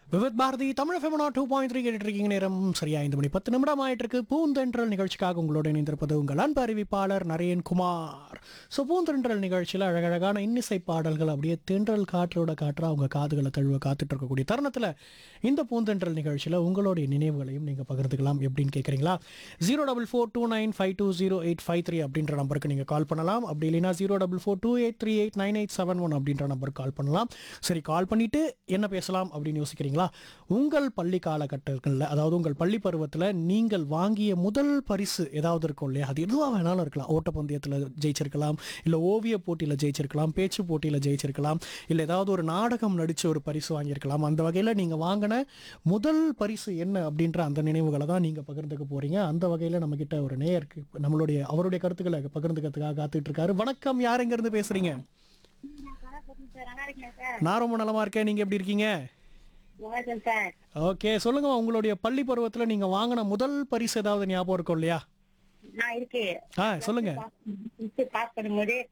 விவித் பாரதி தமிழ் ஃபெமனா two point three கேட்டு இருக்கீங்க நேரம் சரியா ஐந்து மணி பத்து நிமிடம் ஆயிட்டு இருக்கு பூந்தென்றல் நிகழ்ச்சிக்காக உங்களோட இணைந்திருப்பது உங்கள் அன்பு அறிவிப்பாளர் நரேன் குமார் ஸோ பூந்தென்றல் நிகழ்ச்சியில் அழகழகான இன்னிசை பாடல்கள் அப்படியே தென்றல் காற்றோட காற்றா அவங்க காதுகளை தழுவ காத்துட்டு இருக்கக்கூடிய தருணத்தில் இந்த பூந்தென்றல் நிகழ்ச்சியில் உங்களுடைய நினைவுகளையும் நீங்கள் பகிர்ந்துக்கலாம் எப்படின்னு கேட்குறீங்களா zero double four two nine five two zero eight five three அப்படின்ற நம்பருக்கு நீங்கள் கால் பண்ணலாம் அப்படி இல்லைன்னா zero double four two eight three eight nine eight seven one அப்படின்ற நம்பருக்கு கால் பண்ணலாம் சரி கால் பண்ணிட்டு என்ன பேசலாம் அப்படின்னு யோசிக்கிறீங்களா உங்கள் பள்ளி காலகட்டங்களில் அதாவது உங்கள் பள்ளி பருவத்தில் நீங்கள் வாங்கிய முதல் பரிசு ஏதாவது இருக்கும் இல்லையா அது எதுவாக வேணாலும் இருக்கலாம் ஓட்டப்பந்தயத்தில் ஜெயிச்சிருக்கலாம் இல்லை ஓவிய போட்டியில் ஜெயிச்சிருக்கலாம் பேச்சு போட்டியில் ஜெயிச்சிருக்கலாம் இல்லை ஏதாவது ஒரு நாடகம் நடித்து ஒரு பரிசு வாங்கியிருக்கலாம் அந்த வகையில் நீங்கள் வாங்கின முதல் பரிசு என்ன அப்படின்ற அந்த நினைவுகளை தான் நீங்கள் பகிர்ந்துக்க போகிறீங்க அந்த வகையில் நம்மக்கிட்ட ஒரு நேயருக்கு நம்மளுடைய அவருடைய கருத்துக்களை பகிர்ந்துக்கிறதுக்காக காத்துட்டு இருக்காரு வணக்கம் யார் எங்கேருந்து பேசுகிறீங்க நான் ரொம்ப நலமா இருக்கேன் நீங்கள் எப்படி இருக்கீங்க வணக்கம் சார் ஓகே சொல்லுங்க உங்களுடைய பள்ளி பருவத்துல நீங்க வாங்கின முதல் பரிசு ஏதாவது ஞாபகம் இருக்கும் இல்லையா நான் இருக்கு ஆ சொல்லுங்க பாஸ் பண்ணும்போது